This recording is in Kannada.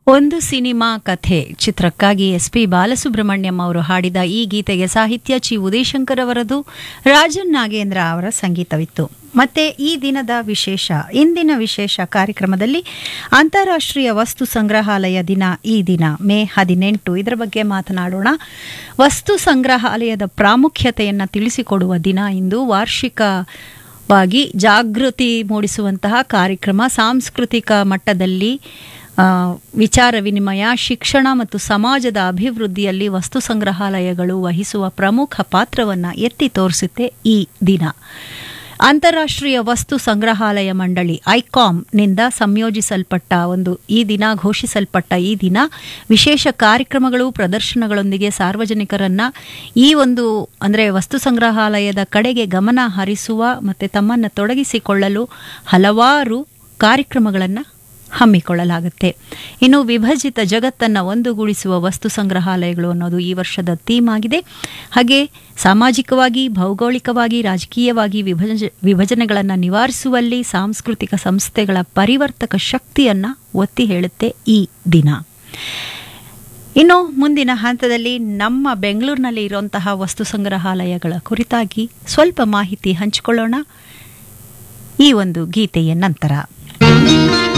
ಒಂದು ಸಿನಿಮಾ ಕಥೆ ಚಿತ್ರಕ್ಕಾಗಿ ಎಸ್ ಪಿ ಬಾಲಸುಬ್ರಹ್ಮಣ್ಯಂ ಅವರು ಹಾಡಿದ ಈ ಗೀತೆಗೆ ಸಾಹಿತ್ಯ ಚಿ ಉದಯಶಂಕರ್ ಅವರದು ರಾಜನ್ ನಾಗೇಂದ್ರ ಅವರ ಸಂಗೀತವಿತ್ತು ಮತ್ತೆ ಈ ದಿನದ ವಿಶೇಷ ಇಂದಿನ ವಿಶೇಷ ಕಾರ್ಯಕ್ರಮದಲ್ಲಿ ಅಂತಾರಾಷ್ಟ್ರೀಯ ವಸ್ತು ಸಂಗ್ರಹಾಲಯ ದಿನ ಈ ದಿನ ಮೇ ಹದಿನೆಂಟು ಇದರ ಬಗ್ಗೆ ಮಾತನಾಡೋಣ ವಸ್ತು ಸಂಗ್ರಹಾಲಯದ ಪ್ರಾಮುಖ್ಯತೆಯನ್ನು ತಿಳಿಸಿಕೊಡುವ ದಿನ ಇಂದು ವಾರ್ಷಿಕ ವಾಗಿ ಜಾಗೃತಿ ಮೂಡಿಸುವಂತಹ ಕಾರ್ಯಕ್ರಮ ಸಾಂಸ್ಕೃತಿಕ ಮಟ್ಟದಲ್ಲಿ ಆ, ವಿಚಾರ ವಿನಿಮಯ ಶಿಕ್ಷಣ ಮತ್ತು ಸಮಾಜದ ಅಭಿವೃದ್ಧಿಯಲ್ಲಿ ವಸ್ತು ಸಂಗ್ರಹಾಲಯಗಳು ವಹಿಸುವ ಪ್ರಮುಖ ಪಾತ್ರವನ್ನು ಎತ್ತಿ ತೋರಿಸುತ್ತೆ ಈ ದಿನ ಅಂತಾರಾಷ್ಟ್ರೀಯ ವಸ್ತು ಸಂಗ್ರಹಾಲಯ ಮಂಡಳಿ ಐಕಾಮ್ನಿಂದ ಸಂಯೋಜಿಸಲ್ಪಟ್ಟ ಒಂದು ಈ ದಿನ ಘೋಷಿಸಲ್ಪಟ್ಟ ಈ ದಿನ ವಿಶೇಷ ಕಾರ್ಯಕ್ರಮಗಳು ಪ್ರದರ್ಶನಗಳೊಂದಿಗೆ ಸಾರ್ವಜನಿಕರನ್ನ ಈ ಒಂದು ಅಂದರೆ ವಸ್ತು ಸಂಗ್ರಹಾಲಯದ ಕಡೆಗೆ ಗಮನ ಹರಿಸುವ ಮತ್ತು ತಮ್ಮನ್ನು ತೊಡಗಿಸಿಕೊಳ್ಳಲು ಹಲವಾರು ಕಾರ್ಯಕ್ರಮಗಳನ್ನು ಹಮ್ಮಿಕೊಳ್ಳಲಾಗುತ್ತೆ ಇನ್ನು ವಿಭಜಿತ ಜಗತ್ತನ್ನು ಒಂದುಗೂಡಿಸುವ ವಸ್ತು ಸಂಗ್ರಹಾಲಯಗಳು ಅನ್ನೋದು ಈ ವರ್ಷದ ಥೀಮ್ ಆಗಿದೆ ಹಾಗೆ ಸಾಮಾಜಿಕವಾಗಿ ಭೌಗೋಳಿಕವಾಗಿ ರಾಜಕೀಯವಾಗಿ ವಿಭಜ ವಿಭಜನೆಗಳನ್ನು ನಿವಾರಿಸುವಲ್ಲಿ ಸಾಂಸ್ಕೃತಿಕ ಸಂಸ್ಥೆಗಳ ಪರಿವರ್ತಕ ಶಕ್ತಿಯನ್ನು ಒತ್ತಿ ಹೇಳುತ್ತೆ ಈ ದಿನ ಇನ್ನು ಮುಂದಿನ ಹಂತದಲ್ಲಿ ನಮ್ಮ ಬೆಂಗಳೂರಿನಲ್ಲಿ ಇರುವಂತಹ ವಸ್ತು ಸಂಗ್ರಹಾಲಯಗಳ ಕುರಿತಾಗಿ ಸ್ವಲ್ಪ ಮಾಹಿತಿ ಹಂಚಿಕೊಳ್ಳೋಣ ಈ ಒಂದು ಗೀತೆಯ ನಂತರ